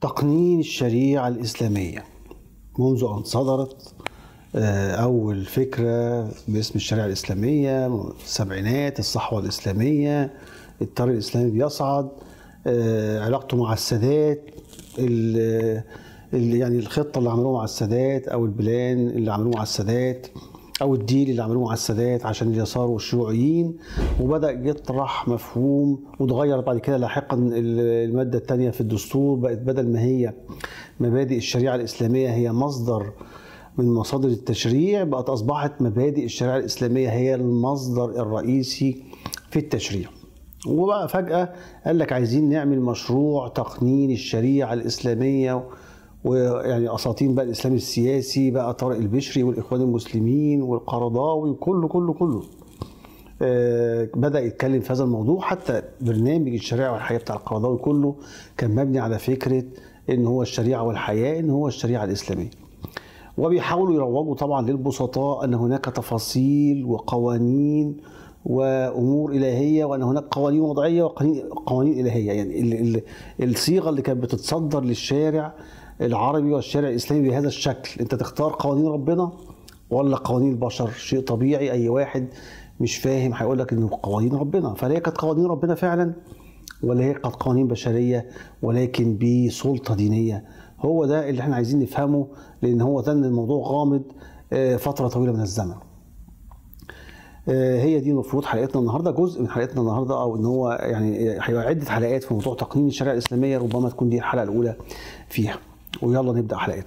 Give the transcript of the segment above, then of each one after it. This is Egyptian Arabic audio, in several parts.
تقنين الشريعة الإسلامية منذ أن صدرت آه، أول فكرة باسم الشريعة الإسلامية السبعينات الصحوة الإسلامية الطريق الإسلامي بيصعد آه، علاقته مع السادات ال- ال- يعني الخطة اللي عملوها مع السادات أو البلان اللي عملوه مع السادات أو الديل اللي عملوه مع السادات عشان اليسار والشيوعيين وبدأ يطرح مفهوم وتغير بعد كده لاحقا ال- المادة الثانية في الدستور بقت بدل ما هي مبادئ الشريعة الإسلامية هي مصدر من مصادر التشريع بقت أصبحت مبادئ الشريعة الإسلامية هي المصدر الرئيسي في التشريع وبقى فجأة قال لك عايزين نعمل مشروع تقنين الشريعة الإسلامية ويعني أساطين بقى الإسلام السياسي بقى طارق البشري والإخوان المسلمين والقرضاوي وكله كله كله آه، بدأ يتكلم في هذا الموضوع حتى برنامج الشريعة والحياة بتاع القرضاوي كله كان مبني على فكرة إن هو الشريعة والحياة إن هو الشريعة الإسلامية وبيحاولوا يروجوا طبعا للبسطاء ان هناك تفاصيل وقوانين وامور الهيه وان هناك قوانين وضعيه وقوانين قوانين الهيه يعني ال- ال- الصيغه اللي كانت بتتصدر للشارع العربي والشارع الاسلامي بهذا الشكل انت تختار قوانين ربنا ولا قوانين البشر شيء طبيعي اي واحد مش فاهم هيقول لك انه قوانين ربنا فهل هي كانت قوانين ربنا فعلا ولا هي كانت قوانين بشريه ولكن بسلطه دينيه هو ده اللي احنا عايزين نفهمه لان هو ده إن الموضوع غامض آه، فتره طويله من الزمن آه، هي دي المفروض حلقتنا النهارده جزء من حلقتنا النهارده او ان هو يعني هيبقى عده حلقات في موضوع تقنين الشريعه الاسلاميه ربما تكون دي الحلقه الاولى فيها ويلا نبدا حلقتنا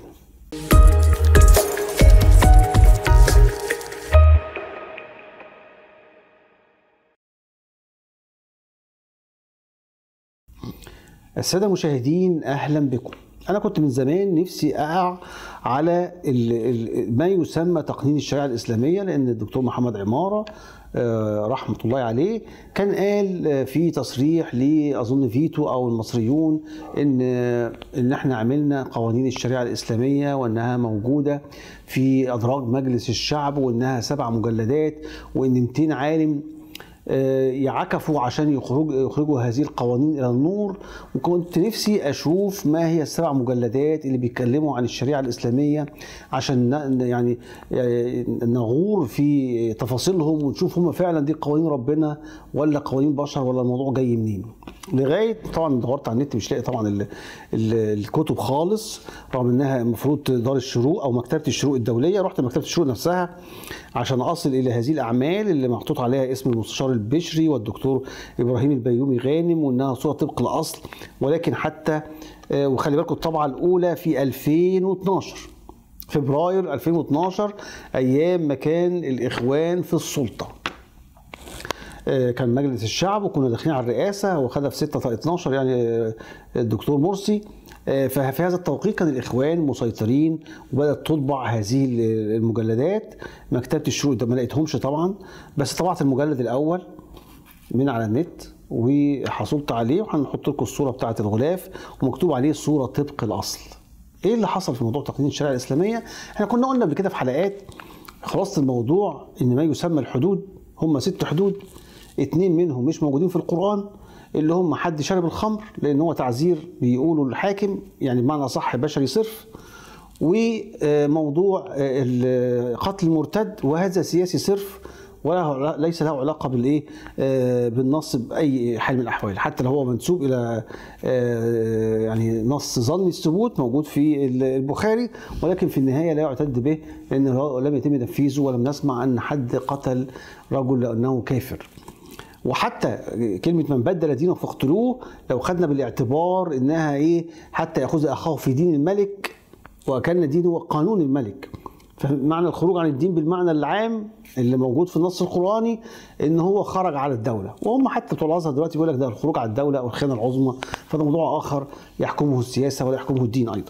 السادة المشاهدين أهلا بكم أنا كنت من زمان نفسي أقع على ال- ال- ما يسمى تقنين الشريعة الإسلامية لأن الدكتور محمد عمارة آه، رحمة الله عليه كان قال آه، في تصريح لأظن فيتو أو المصريون إن إن إحنا عملنا قوانين الشريعة الإسلامية وإنها موجودة في أدراج مجلس الشعب وإنها سبع مجلدات وإن 200 عالم آه، يعكفوا عشان يخرج يخرجوا هذه القوانين الى النور وكنت نفسي اشوف ما هي السبع مجلدات اللي بيتكلموا عن الشريعه الاسلاميه عشان ن- يعني يعني نغور في تفاصيلهم ونشوف هم فعلا دي قوانين ربنا ولا قوانين بشر ولا الموضوع جاي منين لغايه طبعا دورت على النت مش لاقي طبعا ال ال الكتب خالص رغم انها المفروض دار الشروق او مكتبه الشروق الدوليه رحت مكتبه الشروق نفسها عشان اصل الى هذه الاعمال اللي محطوط عليها اسم المستشار البشري والدكتور ابراهيم البيومي غانم وانها صوره طبق الاصل ولكن حتى آه، وخلي بالكم الطبعه الاولى في 2012 فبراير 2012 ايام ما كان الاخوان في السلطه آه، كان مجلس الشعب وكنا داخلين على الرئاسه وخدها في 6 12 يعني آه، الدكتور مرسي آه، ففي هذا التوقيت كان الاخوان مسيطرين وبدات تطبع هذه المجلدات مكتبه الشروق ده ما لقيتهمش طبعا بس طبعت المجلد الاول من على النت وحصلت عليه وهنحط لكم الصوره بتاعه الغلاف ومكتوب عليه صوره طبق الاصل ايه اللي حصل في موضوع تقنين الشريعه الاسلاميه احنا كنا قلنا قبل كده في حلقات خلاصه الموضوع ان ما يسمى الحدود هم ست حدود اتنين منهم مش موجودين في القران اللي هم حد شرب الخمر لان هو تعذير بيقولوا الحاكم يعني بمعنى صح بشري صرف وموضوع ال- قتل المرتد وهذا سياسي صرف ولا ليس له علاقه بالايه آه، بالنص باي حال من الاحوال حتى لو هو منسوب الى آه، يعني نص ظني الثبوت موجود في البخاري ولكن في النهايه لا يعتد به لانه لم يتم تنفيذه ولم نسمع ان حد قتل رجل لانه كافر وحتى كلمة من بدل دينه فاقتلوه لو خدنا بالاعتبار انها ايه حتى ياخذ اخاه في دين الملك وكان دينه قانون الملك فمعنى الخروج عن الدين بالمعنى العام اللي موجود في النص القرآني ان هو خرج على الدولة وهم حتى بتوع الازهر دلوقتي بيقول لك ده الخروج على الدولة او الخيانة العظمى فده موضوع اخر يحكمه السياسة ولا يحكمه الدين ايضا.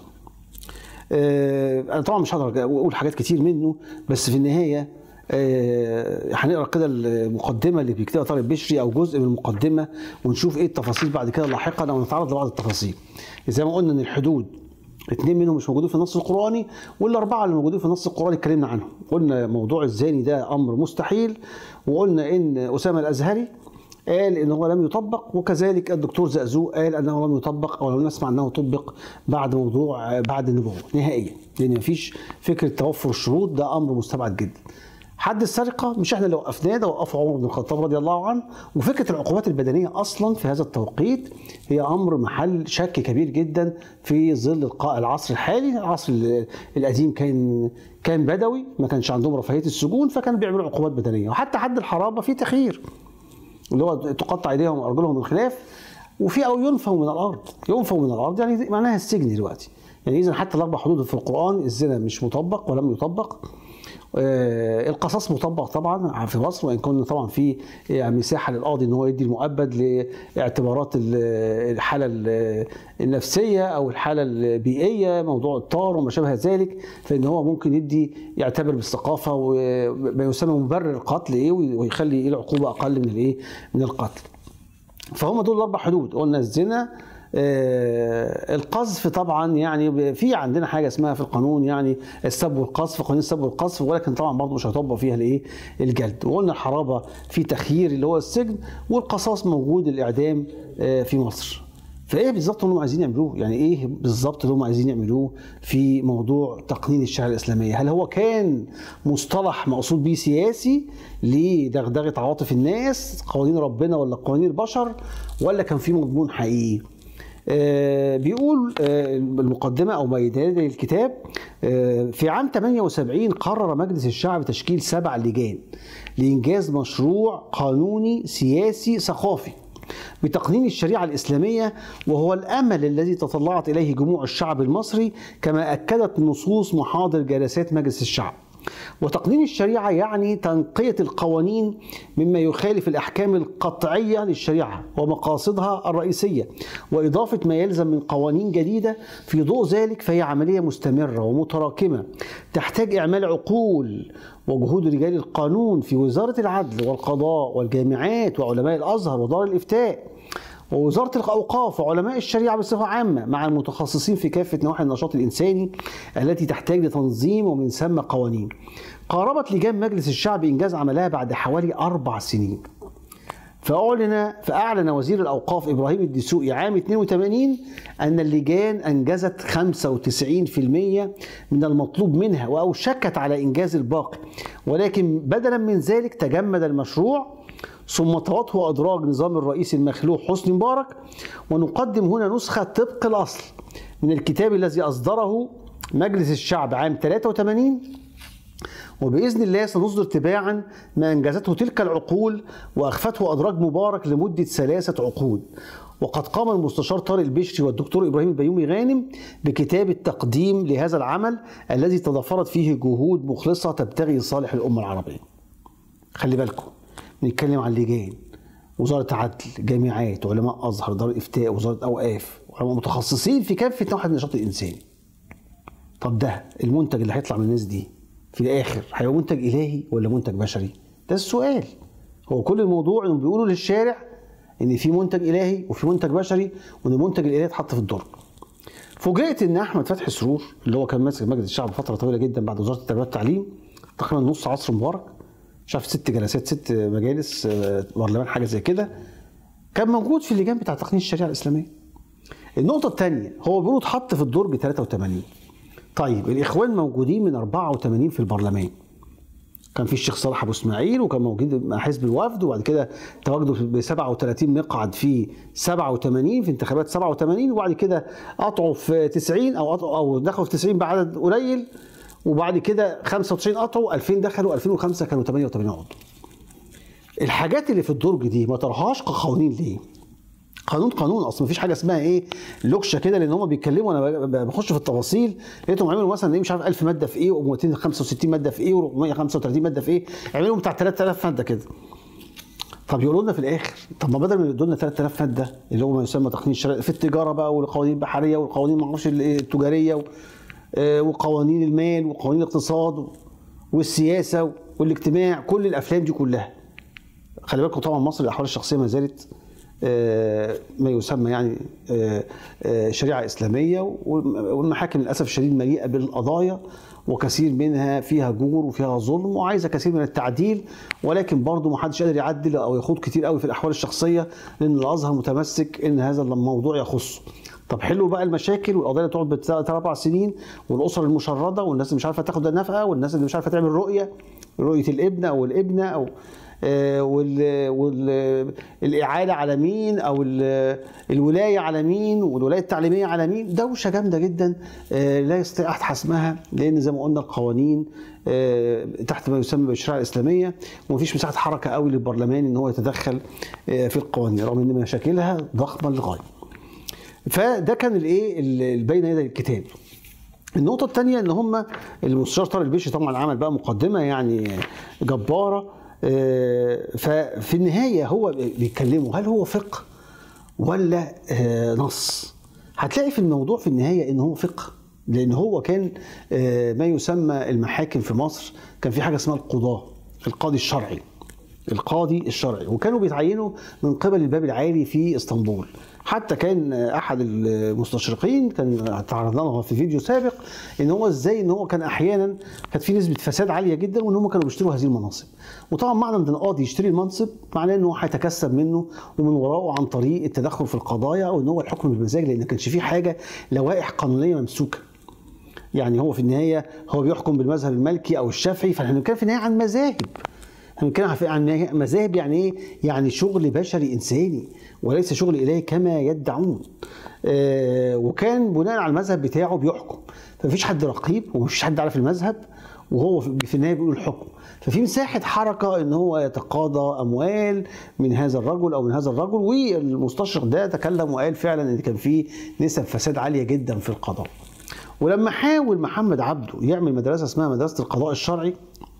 آه، انا طبعا مش هقدر اقول حاجات كتير منه بس في النهايه آه، هنقرا كده المقدمه اللي بيكتبها طارق بشري او جزء من المقدمه ونشوف ايه التفاصيل بعد كده لاحقا او نتعرض لبعض التفاصيل. زي ما قلنا ان الحدود اثنين منهم مش موجودين في النص القراني والاربعه اللي موجودين في النص القراني اتكلمنا عنهم. قلنا موضوع الزاني ده امر مستحيل وقلنا ان اسامه الازهري قال ان هو لم يطبق وكذلك الدكتور زقزوق قال انه لم يطبق او لم نسمع انه طبق بعد موضوع بعد النبوه نهائيا لان مفيش فكره توفر الشروط ده امر مستبعد جدا حد السرقه مش احنا اللي وقفناه ده وقفه عمر بن الخطاب رضي الله عنه وفكره العقوبات البدنيه اصلا في هذا التوقيت هي امر محل شك كبير جدا في ظل العصر الحالي العصر القديم كان كان بدوي ما كانش عندهم رفاهيه السجون فكانوا بيعملوا عقوبات بدنيه وحتى حد الحرابه في تخيير اللي هو تقطع ايديهم وارجلهم من خلاف وفي او ينفوا من الارض ينفوا من الارض يعني معناها السجن دلوقتي يعني اذا حتى الاربع حدود في القران الزنا مش مطبق ولم يطبق آه، القصاص مطبق طبعا في مصر وان كنا طبعا في يعني مساحه للقاضي ان هو يدي المؤبد لاعتبارات الحاله النفسيه او الحاله البيئيه موضوع الطار وما شابه ذلك فان هو ممكن يدي يعتبر بالثقافه وما يسمى مبرر القتل ايه ويخلي ايه العقوبه اقل من الايه من القتل فهم دول الاربع حدود قلنا الزنا آه، القذف طبعا يعني في عندنا حاجه اسمها في القانون يعني السب والقذف قانون السب والقذف ولكن طبعا برضه مش هيطبق فيها الايه الجلد وقلنا الحرابه في تخيير اللي هو السجن والقصاص موجود الاعدام آه، في مصر فايه بالظبط اللي هم عايزين يعملوه؟ يعني ايه بالظبط اللي هم عايزين يعملوه في موضوع تقنين الشريعه الاسلاميه؟ هل هو كان مصطلح مقصود بيه سياسي لدغدغه عواطف الناس قوانين ربنا ولا قوانين البشر ولا كان في مضمون حقيقي؟ آه، بيقول آه، المقدمة أو ما يدل الكتاب آه، في عام 78 قرر مجلس الشعب تشكيل سبع لجان لإنجاز مشروع قانوني سياسي ثقافي بتقنين الشريعة الإسلامية وهو الأمل الذي تطلعت إليه جموع الشعب المصري كما أكدت نصوص محاضر جلسات مجلس الشعب وتقنين الشريعة يعني تنقية القوانين مما يخالف الأحكام القطعية للشريعة ومقاصدها الرئيسية وإضافة ما يلزم من قوانين جديدة في ضوء ذلك فهي عملية مستمرة ومتراكمة تحتاج إعمال عقول وجهود رجال القانون في وزارة العدل والقضاء والجامعات وعلماء الأزهر ودار الإفتاء ووزاره الاوقاف وعلماء الشريعه بصفه عامه مع المتخصصين في كافه نواحي النشاط الانساني التي تحتاج لتنظيم ومن ثم قوانين. قاربت لجان مجلس الشعب انجاز عملها بعد حوالي اربع سنين. فأعلن فأعلن وزير الأوقاف إبراهيم الدسوقي عام 82 أن اللجان أنجزت 95% من المطلوب منها وأوشكت على إنجاز الباقي ولكن بدلا من ذلك تجمد المشروع ثم طوته أدراج نظام الرئيس المخلوع حسني مبارك ونقدم هنا نسخة طبق الأصل من الكتاب الذي أصدره مجلس الشعب عام 83 وبإذن الله سنصدر تباعا ما أنجزته تلك العقول وأخفته أدراج مبارك لمدة ثلاثة عقود وقد قام المستشار طارق البشري والدكتور إبراهيم البيومي غانم بكتاب التقديم لهذا العمل الذي تضافرت فيه جهود مخلصة تبتغي صالح الأمة العربية خلي بالكم بنتكلم عن لجان وزارة عدل جامعات علماء أزهر دار إفتاء وزارة أوقاف علماء متخصصين في كافة نواحي النشاط الإنساني طب ده المنتج اللي هيطلع من الناس دي في الآخر هيبقى منتج إلهي ولا منتج بشري ده السؤال هو كل الموضوع انهم بيقولوا للشارع ان في منتج الهي وفي منتج بشري وان المنتج الالهي اتحط في الدرج فوجئت ان احمد فتحي سرور اللي هو كان ماسك مجلس الشعب فتره طويله جدا بعد وزاره التربيه والتعليم تقريبا نص عصر مبارك مش عارف ست جلسات ست مجالس آه، برلمان حاجه زي كده كان موجود في اللجان بتاع تقنين الشريعه الاسلاميه النقطه الثانيه هو بيقولوا اتحط في الدرج 83 طيب الاخوان موجودين من 84 في البرلمان كان في الشيخ صالح ابو اسماعيل وكان موجود مع حزب الوفد وبعد كده تواجدوا ب 37 مقعد في 87 في انتخابات 87 وبعد كده قطعوا في 90 او او دخلوا في 90 بعدد قليل وبعد كده 95 قطعوا 2000 دخلوا 2005 كانوا 88 عضو الحاجات اللي في الدرج دي ما ترهاش كقوانين ليه قانون قانون اصل مفيش حاجه اسمها ايه لوكشه كده لان هم بيتكلموا انا بخش في التفاصيل لقيتهم عملوا مثلا ايه مش عارف 1000 ماده في ايه و265 ماده في ايه و435 ماده في ايه عملوا بتاع 3000 ماده كده طب يقولوا لنا في الاخر طب ما بدل ما يدوا لنا 3000 ماده اللي هو ما يسمى تقنين الشرائع في التجاره بقى والقوانين البحريه والقوانين ما اعرفش التجاريه آه، وقوانين المال وقوانين الاقتصاد والسياسه والاجتماع كل الافلام دي كلها خلي بالكم طبعا مصر الاحوال الشخصيه ما زالت ما يسمى يعني شريعه اسلاميه والمحاكم للاسف الشديد مليئه بالقضايا وكثير منها فيها جور وفيها ظلم وعايزه كثير من التعديل ولكن برضه ما حدش قادر يعدل او يخوض كتير قوي في الاحوال الشخصيه لان الازهر متمسك ان هذا الموضوع يخصه طب حلوا بقى المشاكل والقضايا اللي تقعد ثلاث اربع سنين والاسر المشرده والناس اللي مش عارفه تاخد النفقه والناس اللي مش عارفه تعمل رؤيه رؤيه الابن او الابنه او والاعاله على مين او الولايه على مين والولايه التعليميه على مين دوشه جامده جدا لا يستطيع احد حسمها لان زي ما قلنا القوانين تحت ما يسمى بالشريعه الاسلاميه ومفيش مساحه حركه قوي للبرلمان ان هو يتدخل في القوانين رغم ان مشاكلها ضخمه للغايه. فده كان الايه البين يدي الكتاب. النقطة الثانية ان هم المستشار طارق البشري طبعا عمل بقى مقدمة يعني جبارة ففي النهاية هو بيتكلموا هل هو فقه ولا نص هتلاقي في الموضوع في النهاية ان هو فقه لان هو كان ما يسمى المحاكم في مصر كان في حاجة اسمها القضاة القاضي الشرعي القاضي الشرعي وكانوا بيتعينوا من قبل الباب العالي في اسطنبول حتى كان احد المستشرقين كان تعرضنا له في فيديو سابق ان هو ازاي ان هو كان احيانا كانت في نسبه فساد عاليه جدا وان هم كانوا بيشتروا هذه المناصب وطبعا معنى ان القاضي يشتري المنصب معناه ان هو هيتكسب منه ومن وراءه عن طريق التدخل في القضايا او ان هو الحكم بالمزاج لان ما كانش فيه حاجه لوائح قانونيه ممسوكه يعني هو في النهايه هو بيحكم بالمذهب المالكي او الشافعي فاحنا بنتكلم في النهايه عن مذاهب هنتكلم عن مذاهب يعني ايه؟ يعني شغل بشري انساني وليس شغل الهي كما يدعون. آه وكان بناء على المذهب بتاعه بيحكم فمفيش حد رقيب ومفيش حد عارف المذهب وهو في النهايه بيقول الحكم ففي مساحه حركه ان هو يتقاضى اموال من هذا الرجل او من هذا الرجل والمستشرق ده تكلم وقال فعلا ان كان في نسب فساد عاليه جدا في القضاء. ولما حاول محمد عبده يعمل مدرسه اسمها مدرسه القضاء الشرعي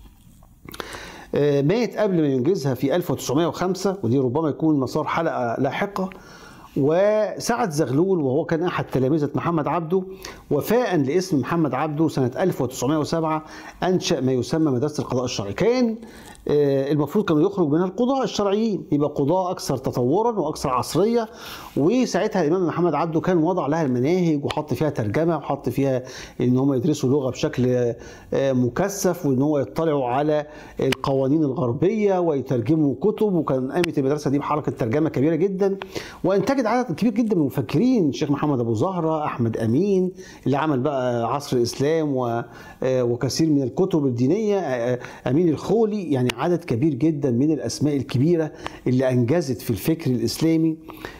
مات قبل ما ينجزها في 1905 ودي ربما يكون مسار حلقه لاحقه وسعد زغلول وهو كان احد تلامذه محمد عبده وفاء لاسم محمد عبده سنه 1907 انشا ما يسمى مدرسه القضاء الشرعي كان المفروض كانوا يخرج منها القضاة الشرعيين يبقى قضاة أكثر تطورا وأكثر عصرية وساعتها الإمام محمد عبده كان وضع لها المناهج وحط فيها ترجمة وحط فيها إن هم يدرسوا لغة بشكل مكثف وإن هو يطلعوا على القوانين الغربية ويترجموا كتب وكان قامت المدرسة دي بحركة ترجمة كبيرة جدا وانتجت عدد كبير جدا من المفكرين الشيخ محمد أبو زهرة أحمد أمين اللي عمل بقى عصر الإسلام وكثير من الكتب الدينية أمين الخولي يعني عدد كبير جدا من الاسماء الكبيره اللي انجزت في الفكر الاسلامي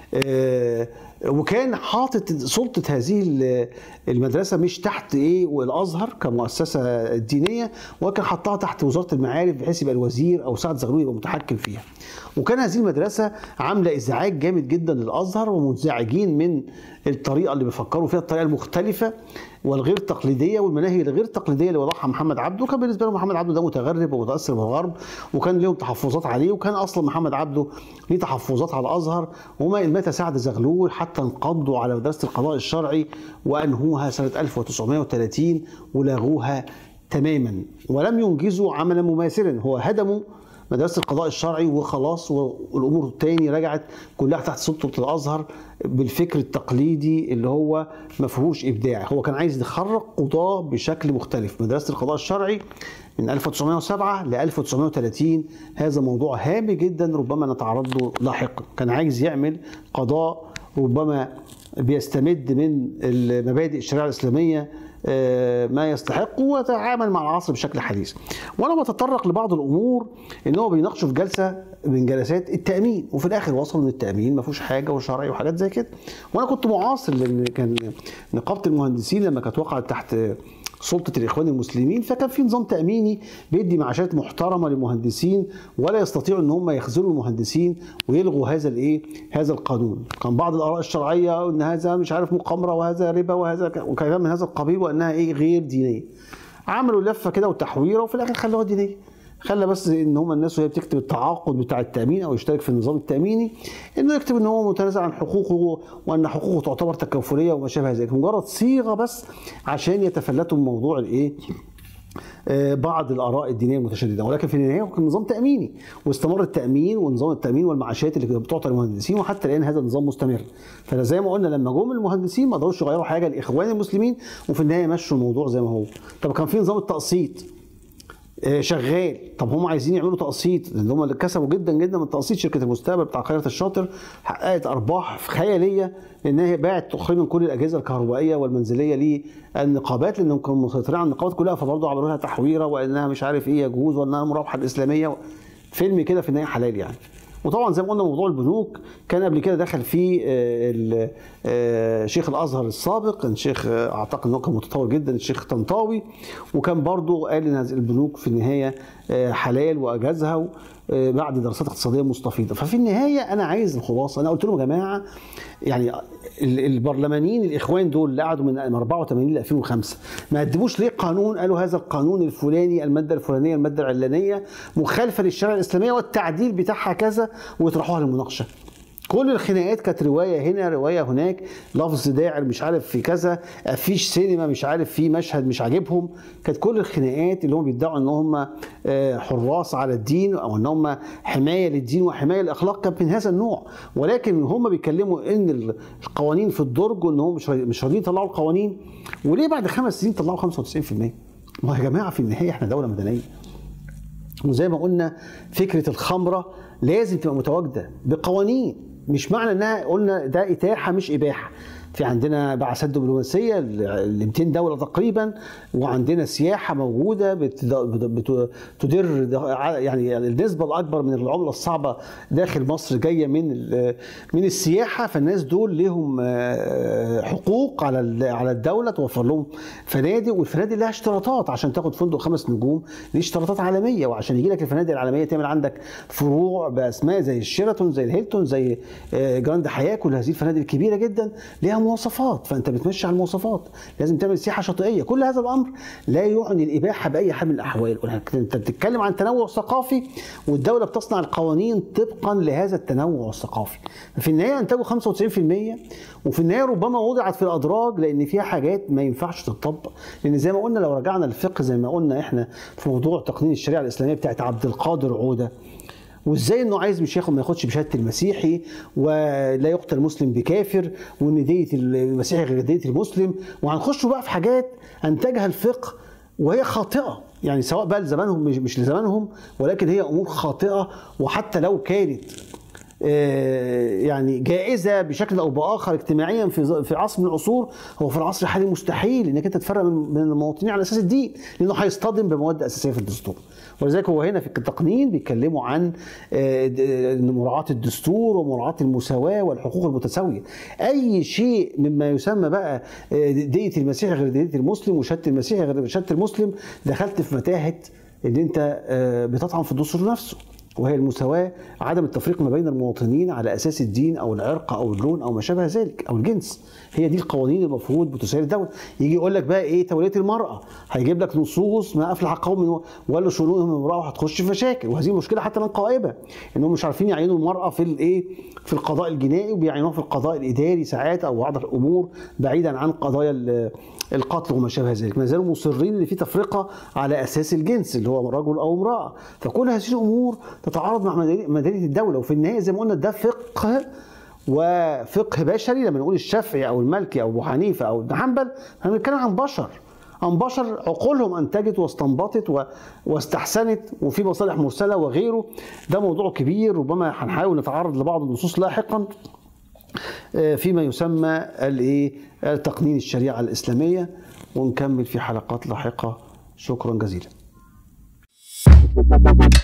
وكان حاطط سلطه هذه المدرسه مش تحت ايه والازهر كمؤسسه دينيه ولكن حطها تحت وزاره المعارف بحيث يبقى الوزير او سعد زغلول يبقى متحكم فيها. وكان هذه المدرسه عامله ازعاج جامد جدا للازهر ومنزعجين من الطريقه اللي بيفكروا فيها الطريقه المختلفه والغير تقليديه والمناهج الغير تقليديه اللي وضعها محمد عبده كان بالنسبه لهم محمد عبده ده متغرب ومتاثر بالغرب وكان لهم تحفظات عليه وكان اصلا محمد عبده ليه تحفظات على الازهر وما ان مات سعد زغلول حتى انقضوا على مدرسه القضاء الشرعي وانهوها سنه 1930 ولغوها تماما ولم ينجزوا عملا مماثلا هو هدموا مدرسه القضاء الشرعي وخلاص والامور تاني رجعت كلها تحت سلطه الازهر بالفكر التقليدي اللي هو ما فيهوش ابداع هو كان عايز يخرج قضاه بشكل مختلف مدرسه القضاء الشرعي من 1907 ل 1930 هذا موضوع هام جدا ربما نتعرض له لاحقا كان عايز يعمل قضاء ربما بيستمد من المبادئ الشريعه الاسلاميه ما يستحق وتعامل مع العصر بشكل حديث وانا بتطرق لبعض الامور ان هو بيناقشوا في جلسه من جلسات التامين وفي الاخر وصلوا ان التامين ما فيهوش حاجه وشرعي وحاجات زي كده وانا كنت معاصر لان كان نقابه المهندسين لما كانت وقعت تحت سلطه الاخوان المسلمين فكان في نظام تاميني بيدي معاشات محترمه للمهندسين ولا يستطيعوا ان هم يخذلوا المهندسين ويلغوا هذا الايه هذا القانون كان بعض الاراء الشرعيه ان هذا مش عارف مقامره وهذا ربا وهذا وكلام من هذا القبيل وانها ايه غير دينيه عملوا لفه كده وتحويره وفي الاخر خلوها دينيه خلى بس ان هم الناس وهي بتكتب التعاقد بتاع التامين او يشترك في النظام التاميني انه يكتب ان هو متنازع عن حقوقه وان حقوقه تعتبر تكافليه وما شابه ذلك مجرد صيغه بس عشان يتفلتوا من موضوع الايه آه، بعض الاراء الدينيه المتشدده ولكن في النهايه هو كان نظام تاميني واستمر التامين ونظام التامين والمعاشات اللي كانت بتعطى للمهندسين وحتى الان هذا النظام مستمر فزي ما قلنا لما جم المهندسين ما قدروش يغيروا حاجه الاخوان المسلمين وفي النهايه مشوا الموضوع زي ما هو طب كان في نظام التقسيط آه، شغال طب هم عايزين يعملوا تقسيط لان هم اللي كسبوا جدا جدا من تقسيط شركه المستقبل بتاع خيرت الشاطر حققت ارباح خياليه لان هي باعت تقريبا كل الاجهزه الكهربائيه والمنزليه للنقابات لانهم كانوا مسيطرين على النقابات كلها فبرضه عملوا لها تحويره وانها مش عارف ايه يجوز وانها مرابحه الاسلاميه فيلم كده في النهايه حلال يعني وطبعا زي ما قلنا موضوع البنوك كان قبل كده دخل فيه آه، ال- آه، شيخ الازهر السابق كان شيخ آه، اعتقد انه كان متطور جدا الشيخ طنطاوي وكان برضه قال ان هذه البنوك في النهايه آه، حلال واجازها آه، بعد دراسات اقتصاديه مستفيضه ففي النهايه انا عايز الخلاصه انا قلت لهم يا جماعه يعني ال- البرلمانيين الاخوان دول اللي قعدوا من 84 ل 2005 ما قدموش ليه قانون قالوا هذا القانون الفلاني الماده الفلانيه الماده العلانيه مخالفه للشريعه الاسلاميه والتعديل بتاعها كذا ويطرحوها للمناقشه كل الخناقات كانت روايه هنا روايه هناك لفظ داعر مش عارف في كذا افيش سينما مش عارف في مشهد مش عاجبهم كانت كل الخناقات اللي هم بيدعوا ان هم آه، حراس على الدين او ان هم حمايه للدين وحمايه للاخلاق كانت من هذا النوع ولكن هم بيتكلموا ان القوانين في الدرج وان هم مش مش راضيين يطلعوا القوانين وليه بعد خمس سنين طلعوا 95% ما يا جماعه في النهايه احنا دوله مدنيه وزي ما قلنا فكره الخمره لازم تبقى متواجده بقوانين مش معنى انها قلنا ده اتاحه مش اباحه في عندنا بعثات دبلوماسيه ل 200 دوله تقريبا وعندنا سياحه موجوده بت- بت- بتدر يعني النسبه الاكبر من العمله الصعبه داخل مصر جايه من ال- من السياحه فالناس دول لهم آه، حقوق على ال- على الدوله توفر لهم فنادق والفنادق لها اشتراطات عشان تاخد فندق خمس نجوم ليه اشتراطات عالميه وعشان يجي لك الفنادق العالميه تعمل عندك فروع باسماء زي الشيراتون زي الهيلتون زي آه، جراند حياه كل هذه الفنادق الكبيره جدا ليها مواصفات فانت بتمشي على المواصفات لازم تعمل سياحه شاطئيه كل هذا الامر لا يعني الاباحه باي حال من الاحوال انت بتتكلم عن تنوع ثقافي والدوله بتصنع القوانين طبقا لهذا التنوع الثقافي في النهايه انتجوا 95% وفي النهايه ربما وضعت في الادراج لان فيها حاجات ما ينفعش تطبق لان زي ما قلنا لو رجعنا للفقه زي ما قلنا احنا في موضوع تقنين الشريعه الاسلاميه بتاعت عبد القادر عوده وازاي انه عايز مش ياخد ما ياخدش بشهاده المسيحي ولا يقتل مسلم بكافر وان دية المسيحي غير دية المسلم وهنخش بقى في حاجات انتجها الفقه وهي خاطئه يعني سواء بقى لزمانهم مش, مش لزمانهم ولكن هي امور خاطئه وحتى لو كانت آه، يعني جائزه بشكل او باخر اجتماعيا في ظ- في عصر من العصور هو في العصر الحالي مستحيل انك انت تفرق من من المواطنين على اساس الدين لانه هيصطدم بمواد اساسيه في الدستور ولذلك هو هنا في التقنين بيتكلموا عن آه، د- إن مراعاه الدستور ومراعاه المساواه والحقوق المتساويه اي شيء مما يسمى بقى آه، دية المسيحي غير دية المسلم وشهاده المسيحي غير شهاده المسلم دخلت في متاهه ان انت آه، بتطعن في الدستور نفسه وهي المساواة عدم التفريق ما بين المواطنين على أساس الدين أو العرق أو اللون أو ما شابه ذلك أو الجنس هي دي القوانين المفروض بتسير الدولة يجي يقول لك بقى إيه تولية المرأة هيجيب لك نصوص ما أفلح قوم ولا شؤونهم امرأة وهتخش في مشاكل وهذه مشكلة حتى من قائبة إنهم مش عارفين يعينوا المرأة في الإيه في القضاء الجنائي وبيعينوها في القضاء الإداري ساعات أو بعض الأمور بعيدا عن قضايا ال- القتل وما شابه ذلك ما زالوا مصرين ان في تفرقه على اساس الجنس اللي هو رجل او امراه فكل هذه الامور تتعارض مع مدني- مدنيه الدوله وفي النهايه زي ما قلنا ده فقه وفقه بشري لما نقول الشافعي او المالكي او ابو حنيفه او ابن حنبل احنا بنتكلم عن بشر عن بشر عقولهم انتجت واستنبطت و... واستحسنت وفي مصالح مرسله وغيره ده موضوع كبير ربما هنحاول نتعرض لبعض النصوص لاحقا آه، فيما يسمى الايه تقنين الشريعه الاسلاميه ونكمل في حلقات لاحقه شكرا جزيلا